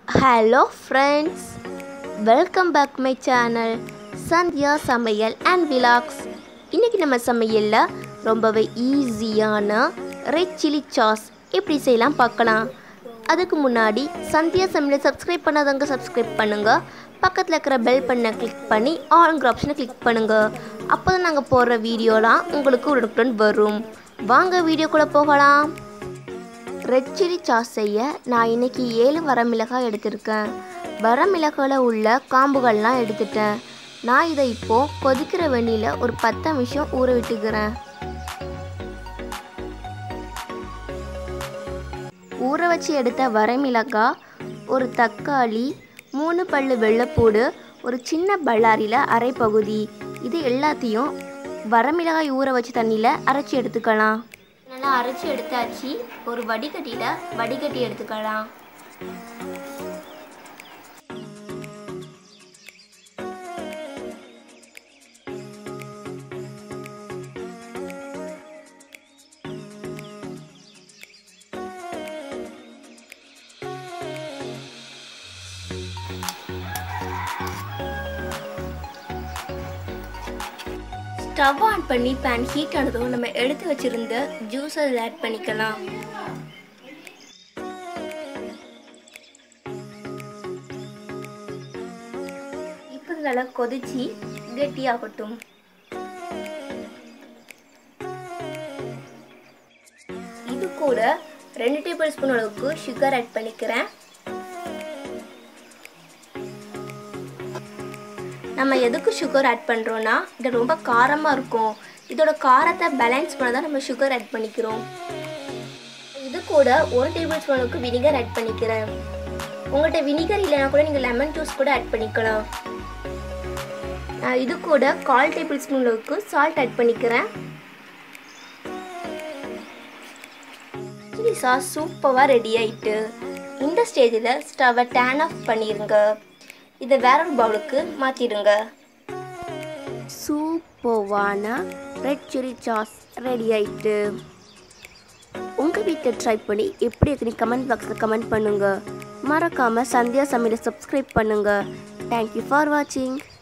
hello friends welcome back my channel Sandhya சமையல் and vlogs இன்றைக்கி நம்ம சமையலில் ரொம்பவே ஈஸியான ரெட் சில்லி சாஸ் எப்படி செய்யலாம் பார்க்கலாம் அதுக்கு முன்னாடி சந்தியா சமையலை சப்ஸ்கிரைப் பண்ணாதவங்க சப்ஸ்கிரைப் பண்ணுங்கள் பக்கத்தில் இருக்கிற பெல் பண்ண கிளிக் பண்ணி ஆல்ங்கிற ஆப்ஷனை கிளிக் பண்ணுங்கள் அப்போ தான் நாங்கள் போடுற வீடியோலாம் உங்களுக்கு உடனுக்குடன் வரும் வாங்க வீடியோக்குள்ளே போகலாம் ரெட் சில்லி சாஸ் செய்ய நான் இன்னைக்கு ஏழு வரமிளகாய் எடுத்திருக்கேன் வரமிளகாயில் உள்ள காம்புகள்லாம் எடுத்துட்டேன் நான் இதை இப்போது கொதிக்கிற வெந்நியில் ஒரு பத்து நிமிஷம் ஊற விட்டுக்கிறேன் ஊற வச்சு எடுத்த வரமிளகாய் ஒரு தக்காளி மூணு பல்லு வெள்ளைப்பூடு ஒரு சின்ன பல்லாரியில் அரை பகுதி இது எல்லாத்தையும் வரமிளகாய் ஊற வச்ச தண்ணியில் அரைச்சி எடுத்துக்கலாம் நல்லா அரைச்சி எடுத்தாச்சு ஒரு வடிகட்டியில் வடிகட்டி எடுத்துக்கலாம் ஸ்டவ் ஆன் பண்ணி பேன் ஹீட் ஆனதும் நம்ம எடுத்து வச்சிருந்த ஜூஸ் அதில் ஆட் பண்ணிக்கலாம் இப்போ இது நல்லா கொதிச்சு கெட்டியாகட்டும் இது கூட ரெண்டு டேபிள் ஸ்பூன் அளவுக்கு சுகர் ஆட் பண்ணிக்கிறேன் நம்ம எதுக்கு சுகர் ஆட் பண்ணுறோன்னா இது ரொம்ப காரமாக இருக்கும் இதோட காரத்தை பேலன்ஸ் பண்ண தான் நம்ம சுகர் ஆட் பண்ணிக்கிறோம் இது கூட ஒரு டேபிள் ஸ்பூன் அளவுக்கு வினிகர் ஆட் பண்ணிக்கிறேன் உங்கள்கிட்ட வினிகர் இல்லைனா கூட நீங்கள் லெமன் ஜூஸ் கூட ஆட் பண்ணிக்கலாம் நான் இது கூட கால் டேபிள் ஸ்பூன் அளவுக்கு சால்ட் ஆட் பண்ணிக்கிறேன் சில்லி சாஸ் சூப்பராக ரெடி ஆயிட்டு இந்த ஸ்டேஜில் ஸ்டவ்வை டேன் ஆஃப் பண்ணிடுங்க இதை வேற ஒரு பவுலுக்கு மாற்றிடுங்க சூப்பர்வான ரெட் சில்லி சாஸ் ரெடி ஆயிட்டு உங்கள் வீட்டில் ட்ரை பண்ணி எப்படி இருக்குன்னு கமெண்ட் பாக்ஸில் கமெண்ட் பண்ணுங்கள் மறக்காமல் சந்தியா சமையலை சப்ஸ்கிரைப் பண்ணுங்கள் தேங்க்யூ ஃபார் வாட்சிங்